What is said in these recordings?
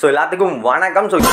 So எல்லாத்துக்கும் வணக்கம் so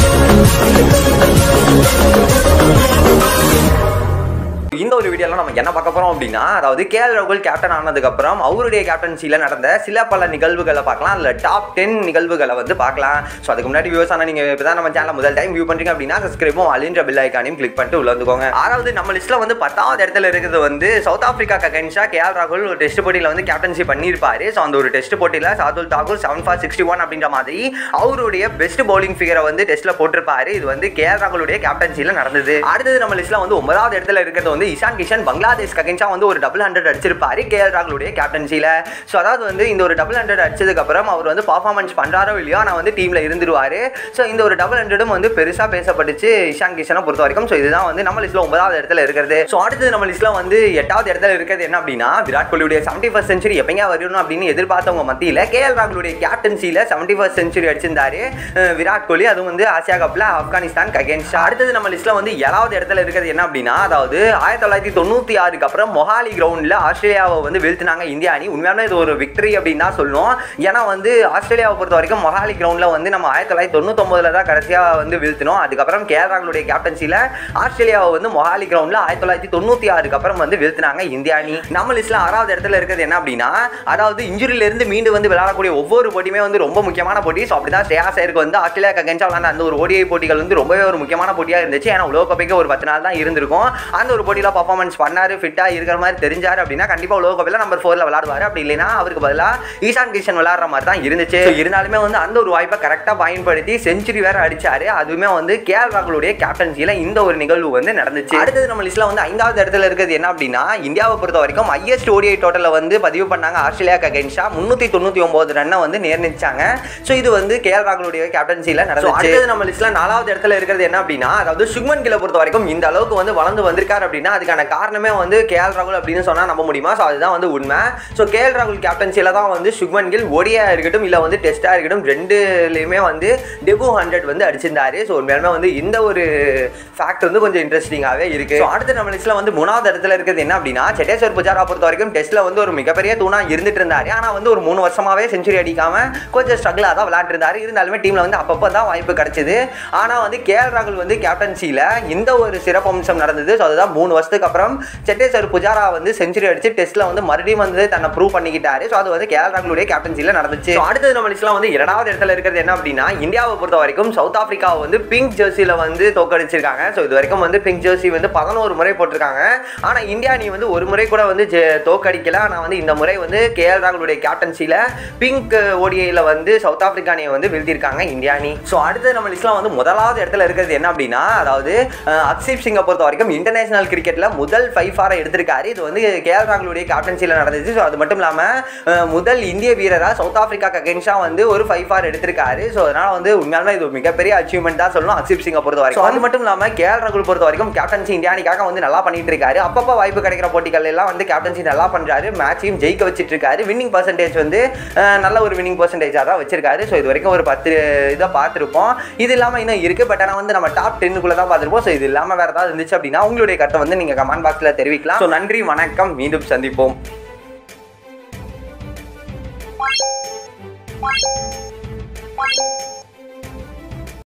இந்த ஒரு வீடியோல நம்ம என்ன பார்க்க போறோம் அப்படின்னா அதாவது கேஎல் ராகுல் கேப்டன் ஆனதுக்கப்புறம் அவருடைய கேப்டன்சியில் நடந்த சில பல நிகழ்வுகளை பார்க்கலாம் அதில் டாப் டென் நிகழ்வுகளை வந்து பார்க்கலாம் ஸோ அதுக்கு முன்னாடி வியூஸ் ஆனால் நீங்கள் இப்போ தான் நம்ம சேனல் முதல் டைம் வியூ பண்ணுறீங்க அப்படின்னா சப்ஸ்கிரைபும் அலின்ற பில் ஐக்கானையும் கிளிக் பண்ணிட்டு உள்ள வந்துக்கோங்க ஆறாவது நம்ம லிஸ்ட்டில் வந்து பத்தாவது இடத்துல இருக்கிறது வந்து சவுத் ஆஃப்ரிக்கா அகைன்ஸ்டாக கேஎல் ராகுல் ஒரு டெஸ்ட் போட்டியில் வந்து கேப்டன்சி பண்ணியிருப்பாரு ஸோ அந்த ஒரு டெஸ்ட் போட்டியில் Shardul Thakur seven for sixty one அப்படின்ற மாதிரி அவருடைய பெஸ்ட் பவுலிங் ஃபிகரை வந்து டெஸ்ட்டில் போட்டிருப்பாரு இது வந்து கேஎல் ராகுலுடைய கேப்டன்சியில் நடந்தது அடுத்தது நம்ம லிஸ்ட்டில் வந்து ஒன்பதாவது இடத்துல இருக்கிறது வந்து இஷான் கிஷன் பங்களாதேஷ் அகைன்ஸ்டா வந்து ஒரு டபுள் ஹண்ட்ரட் அடிச்சிருப்பாரு கேஎல் ராகுலுடைய கேப்டன்சியில் ஸோ அதாவது வந்து இந்த ஒரு டபுள் ஹண்ட்ரட் அடிச்சதுக்கப்புறம் அவர் வந்து பர்ஃபார்மன்ஸ் பண்ணுறாரோ இல்லையோ ஆனால் வந்து டீமில் இருந்துருவாரு ஸோ இந்த ஒரு டபுள் ஹண்ட்ரடும் வந்து பெருசாக பேசப்பட்டுச்சு இஷான் கிஷனை பொறுத்த வரைக்கும் ஸோ இதுதான் வந்து நம்ம லிஸ்ட்டில் ஒன்பதாவது இடத்துல இருக்கிறது ஸோ அடுத்தது நம்ம லிஸ்ட்டில் வந்து எட்டாவது இடத்துல இருக்கிறது என்ன அப்படின்னா விராட் கோலியுடைய செவன்டி ஃபர்ஸ்ட் செஞ்சுரி எப்பங்க வரணும் அப்படின்னு எதிர்பார்த்தவங்க மத்தியில் கேஎல் ராகுலுடைய கேப்டன்சியில் செவன்டி ஃபர்ஸ்ட் செஞ்சுரி அடிச்சிருந்தாரு அஹ் விராட் கோலி அதுவும் வந்து ஆசியா கப்பில் ஆப்கானிஸ்தான் அகேன்ஸ்ட் அடுத்தது நம்ம லிஸ்ட்டில் வந்து ஏழாவது இடத்துல இருக்கிறது என்ன அப்படின்னா அதாவது ஆயிரத்தி தொள்ளாயிரத்தி தொண்ணூற்றி ஆறுக்கு அப்புறம் மொஹாலி கிரவுண்டில் ஆஸ்திரேலியாவை வந்து வீழ்த்தினாங்க இந்தியா அணி உண்மையாலுமே இது ஒரு விக்டரி அப்படின்னு தான் சொல்லணும் ஏன்னா வந்து ஆஸ்திரேலியாவை பொறுத்த வரைக்கும் மொஹாலி கிரவுண்டில் வந்து நம்ம ஆயிரத்தி தொள்ளாயிரத்தி தொண்ணூத்தொம்பதுல தான் கடைசியாக வந்து வீழ்த்தினோம் அதுக்கப்புறம் கேஎல் ராகுலுடைய கேப்டன்சியில் ஆஸ்திரேலியாவை வந்து மொஹாலி கிரவுண்டில் ஆயிரத்தி தொள்ளாயிரத்தி தொண்ணூற்றி ஆறுக்கு அப்புறம் வந்து வீழ்த்தினாங்க இந்தியா அணி நம்ம லிஸ்ட்டில் ஆறாவது இடத்துல இருக்கிறது என்ன அப்படின்னா அதாவது இன்ஜுரியிலிருந்து மீண்டு வந்து விளையாடக்கூடிய ஒவ்வொரு போட்டியுமே வந்து ரொம்ப முக்கியமான போட்டி ஸோ அப்படி தான் ஸ்ரேயா சேருக்கு வந்து ஆஸ்திரேலியா அகேன்ஸ்டாக விளாண்ட அந்த ஒரு ஓடிஐ போட்டிகள் வந்து ரொம்பவே ஒரு முக்கியமான போட்டியாக இருந்துச்சு ஏன்னா உலக கோப்பைக்கு ஒரு பத்து நாள் தான் இருந்திருக்கும் அந்த ஒரு போட்டியில் பர்ஃபார்மன்ஸ் பண்ணாரு ஃபிட்டாக இருக்கிற மாதிரி தெரிஞ்சார் அப்படின்னா கண்டிப்பாக உலக கோப்பையில் நம்பர் ஃபோரில் விளாடுவார் அப்படி இல்லைன்னா அவருக்கு பதிலாக ஈசான் கிஷன் விளாடுற மாதிரி தான் இருந்துச்சு So, இருந்தாலுமே வந்து அந்த ஒரு வாய்ப்பை கரெக்டாக பயன்படுத்தி செஞ்சுரி வேற அடிச்சாரு அதுவுமே வந்து கேஎல் ராகுலுடைய கேப்டன்சியில் இந்த ஒரு நிகழ்வு வந்து நடந்துச்சு அடுத்தது நம்ம லிஸ்ட்ல வந்து ஐந்தாவது இடத்துல இருக்கிறது என்ன அப்படின்னா இந்தியாவை பொறுத்த வரைக்கும் ஹையஸ்ட் ஓடிஐ டோட்டலில் வந்து பதிவு பண்ணாங்க ஆஸ்திரேலியாக்கு அகைன்ஸ்டா முன்னூற்றி தொண்ணூற்றி ஒன்பது ரன்னை வந்து நேர்நிச்சாங்க ஸோ இது வந்து கேஎல் ராகுலுடைய கேப்டன்சியில் நடந்துச்சு அடுத்தது நம்ம லிஸ்ட்ல நாலாவது இடத்துல இருக்கிறது என்ன அப்படின்னா அதாவது சுக்மன் கில பொறுத்த வரைக்கும் இந்த அளவுக்கு வந்து வளர்ந்து வந்திருக்காரு அப்படின்னா அதுக்கான காரணமே வந்து கேஎல் ராகுல் அப்படின்னு சொன்னா நம்ப முடியுமா ஸோ அதுதான் வந்து உண்மை ஸோ கேஎல் ராகுல் கேப்டன்சியில் தான் வந்து சுக்மன் கில் ஒடியா இருக்கட்டும் இல்லை வந்து டெஸ்ட்டாக இருக்கட்டும் ரெண்டுலேயுமே வந்து டெபு ஹண்ட்ரட் வந்து அடிச்சிருந்தாரு ஸோ உண்மையாலுமே வந்து இந்த ஒரு ஃபேக்ட் வந்து கொஞ்சம் இன்ட்ரெஸ்டிங்காகவே இருக்கு ஸோ அடுத்த நம்ம லிஸ்ட்டில் வந்து மூணாவது இடத்துல இருக்கிறது என்ன அப்படின்னா செட்டேஸ்வர் புஜாரா பொறுத்த வரைக்கும் டெஸ்ட்டில் வந்து ஒரு மிகப்பெரிய தூணா இருந்துட்டு இருந்தாரு ஆனால் வந்து ஒரு மூணு வருஷமாவே செஞ்சுரி அடிக்காம கொஞ்சம் ஸ்ட்ரகிளாக தான் விளையாண்டுருந்தாரு இருந்தாலுமே டீமில் வந்து அப்பப்போ தான் வாய்ப்பு கிடைச்சது ஆனால் வந்து கேஎல் ராகுல் வந்து கேப்டன்சியில் இந்த ஒரு சிறப்பம்சம் நடந்தது ஸோ அதுதான் மூணு வருஷத்துக்கு அப்புறம் செட்டேஸ்வர் புஜாரா வந்து செஞ்சுரி அடிச்சு டெஸ்ட்டில் வந்து மறுபடியும் வந்து தன்னை ப்ரூவ் பண்ணிக்கிட்டாரு ஸோ அது வந்து கேஎல் ராகுலுடைய கேப்டன்சியில் நடந்துச்சு So, அடுத்தது நம்ம லிஸ்ட்ல வந்து இரண்டாவது இடத்துல இருக்கிறது என்ன அப்படின்னா இந்தியாவை பொறுத்த வரைக்கும் சவுத் ஆப்பிரிக்காவை வந்து பிங்க் ஜெர்சியில் வந்து தோக்கடிச்சிருக்காங்க ஸோ இது வரைக்கும் வந்து பிங்க் ஜெர்சி வந்து பதினோரு முறை போட்டிருக்காங்க ஆனால் இந்தியா அணி வந்து ஒரு முறை கூட வந்து ஜெ- தோக்கடிக்கல ஆனால் வந்து இந்த முறை வந்து கேஎல் ராகுலுடைய கேப்டன்சியில் பிங்க் ஓடிஐயில் வந்து சவுத் ஆப்பிரிக்கா அணியை வந்து வீழ்த்திருக்காங்க இந்தியா அணி ஸோ அடுத்தது நம்ம லிஸ்ட்ல வந்து முதலாவது இடத்துல இருக்கிறது என்ன அப்படின்னா அதாவது அஹ், அக்ஷீப் சிங்கை பொறுத்த வரைக்கும் இன்டர்நேஷனல் கிரிக்கெட்டில் முதல் ஃபைவ் ஃபாரை எடுத்திருக்காரு இது வந்து கேஎல் ராகுலுடைய கேப்டன்சியில் நடந்துச்சு ஸோ அது மட்டும் இல்லாமல் முதல் இந்திய வீரராக சவுத் ஆப்பிரிக்காக்கு அகேன்ஸ்டாக வந்து ஒரு ஃபைவ் ஃபார் எடுத்திருக்காரு ஸோ அதனால வந்து உண்மையாலுமே இது ஒரு மிகப்பெரிய அச்சீவ்மெண்ட் தான் சொல்லணும் அக்ஷீப் சிங்கை பொறுத்த வரைக்கும் அது மட்டும் இல்லாமல் கேஎல் ராகுல் பொறுத்த வரைக்கும் கேப்டன்சி இந்தியா அணிக்காக வந்து நல்லா பண்ணிட்டு இருக்காரு அப்பப்போ வாய்ப்பு கிடைக்கிற போட்டிகள் எல்லாம் வந்து கேப்டன்சி நல்லா பண்றாரு மேட்சையும் ஜெயிக்க வச்சிட்டு இருக்காரு வின்னிங் பர்சன்டேஜ் வந்து அஹ், நல்ல ஒரு வின்னிங் பர்சன்டேஜாக தான் வச்சிருக்காரு ஸோ இது வரைக்கும் ஒரு பத்து இதை பார்த்துருப்போம் இது இல்லாமல் இன்னும் இருக்கு பட் ஆனால் வந்து நம்ம டாப் டென்னுக்குள்ள தான் பார்த்துருப்போம் ஸோ இது இல்லாமல் வேற ஏதாவது இருந்துச்சு அப்படின்னா உங்களுடைய கருத்தை வந்து நீங்கள் கமெண்ட் பாக்ஸில் தெரிவிக்கலாம் ஸோ நன்றி வணக்கம் மீண்டும் சந்திப்போம் Thank you.